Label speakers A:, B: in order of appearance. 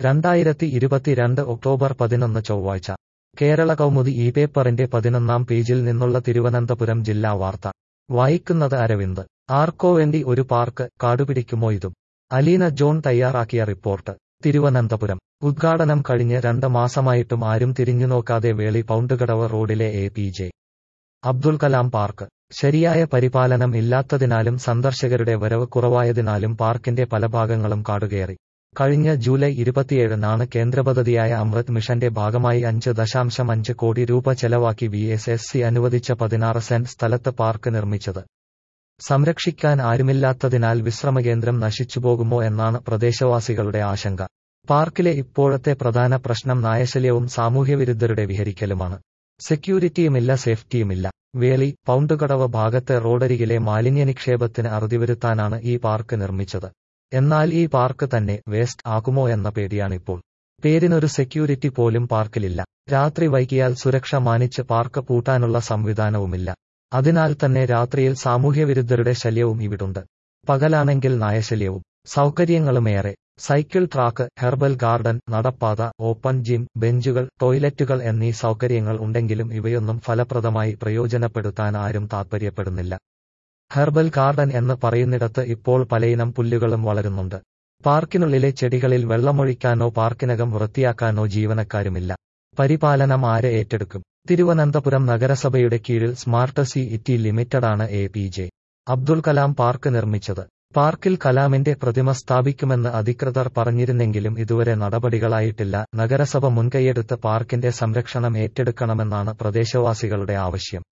A: രണ്ടായിരത്തി ഇരുപത്തിരണ്ട് ഒക്ടോബർ പതിനൊന്ന് ചൊവ്വാഴ്ച കേരള കൗമുദി ഈ പേപ്പറിന്റെ പതിനൊന്നാം പേജിൽ നിന്നുള്ള തിരുവനന്തപുരം ജില്ലാ വാർത്ത വായിക്കുന്നത് അരവിന്ദ് ആർക്കോ വേണ്ടി ഒരു പാർക്ക് കാടുപിടിക്കുമോ ഇതും അലീന ജോൺ തയ്യാറാക്കിയ റിപ്പോർട്ട് തിരുവനന്തപുരം ഉദ്ഘാടനം കഴിഞ്ഞ് രണ്ട് മാസമായിട്ടും ആരും തിരിഞ്ഞുനോക്കാതെ വേളി പൗണ്ടുകടവ് റോഡിലെ A P J Abdul Kalam park ശരിയായ പരിപാലനം ഇല്ലാത്തതിനാലും സന്ദർശകരുടെ വരവ് കുറവായതിനാലും പാർക്കിന്റെ പല ഭാഗങ്ങളും കാടുകയറി കഴിഞ്ഞ ജൂലൈ ഇരുപത്തിയേഴിനാണ് കേന്ദ്രപദ്ധതിയായ അമൃത് മിഷന്റെ ഭാഗമായി അഞ്ച് ദശാംശം അഞ്ച് കോടി രൂപ ചെലവാക്കി വി എസ് എസ് സി അനുവദിച്ച പതിനാറ് സെന്റ് സ്ഥലത്ത് പാർക്ക് നിർമ്മിച്ചത് സംരക്ഷിക്കാൻ ആരുമില്ലാത്തതിനാൽ വിശ്രമകേന്ദ്രം നശിച്ചുപോകുമോ എന്നാണ് പ്രദേശവാസികളുടെ ആശങ്ക പാർക്കിലെ ഇപ്പോഴത്തെ പ്രധാന പ്രശ്നം നായശല്യവും സാമൂഹ്യവിരുദ്ധരുടെ വിഹരിക്കലുമാണ് സെക്യൂരിറ്റിയുമില്ല സേഫ്റ്റിയുമില്ല വേളി പൗണ്ടുകടവ് ഭാഗത്തെ റോഡരികിലെ മാലിന്യ നിക്ഷേപത്തിന് അറുതിവരുത്താനാണ് ഈ പാർക്ക് നിർമ്മിച്ചത് എന്നാൽ ഈ പാർക്ക് തന്നെ വേസ്റ്റ് ആകുമോ എന്ന പേടിയാണിപ്പോൾ പേരിനൊരു സെക്യൂരിറ്റി പോലും പാർക്കിലില്ല രാത്രി വൈകിയാൽ സുരക്ഷ മാനിച്ച് പാർക്ക് പൂട്ടാനുള്ള സംവിധാനവുമില്ല അതിനാൽ തന്നെ രാത്രിയിൽ സാമൂഹ്യവിരുദ്ധരുടെ ശല്യവും ഇവിടുണ്ട് പകലാണെങ്കിൽ നായശല്യവും സൗകര്യങ്ങളുമേറെ സൈക്കിൾ ട്രാക്ക് ഹെർബൽ ഗാർഡൻ നടപ്പാത ഓപ്പൺ ജിം ബെഞ്ചുകൾ ടോയ്ലറ്റുകൾ എന്നീ സൗകര്യങ്ങൾ ഉണ്ടെങ്കിലും ഇവയൊന്നും ഫലപ്രദമായി പ്രയോജനപ്പെടുത്താൻ ആരും താൽപ്പര്യപ്പെടുന്നില്ല ഹെർബൽ ഗാർഡൻ എന്ന് പറയുന്നിടത്ത് ഇപ്പോൾ പലയിനം പുല്ലുകളും വളരുന്നുണ്ട് പാർക്കിനുള്ളിലെ ചെടികളിൽ വെള്ളമൊഴിക്കാനോ പാർക്കിനകം വൃത്തിയാക്കാനോ ജീവനക്കാരുമില്ല പരിപാലനം ആര് ഏറ്റെടുക്കും തിരുവനന്തപുരം നഗരസഭയുടെ കീഴിൽ സ്മാർട്ട് സി ഇറ്റി ലിമിറ്റഡാണ് A P J Abdul Kalam park നിർമ്മിച്ചത് പാർക്കിൽ കലാമിന്റെ പ്രതിമ സ്ഥാപിക്കുമെന്ന് അധികൃതർ പറഞ്ഞിരുന്നെങ്കിലും ഇതുവരെ നടപടികളായിട്ടില്ല നഗരസഭ മുൻകൈയെടുത്ത് പാർക്കിന്റെ സംരക്ഷണം ഏറ്റെടുക്കണമെന്നാണ് പ്രദേശവാസികളുടെ ആവശ്യം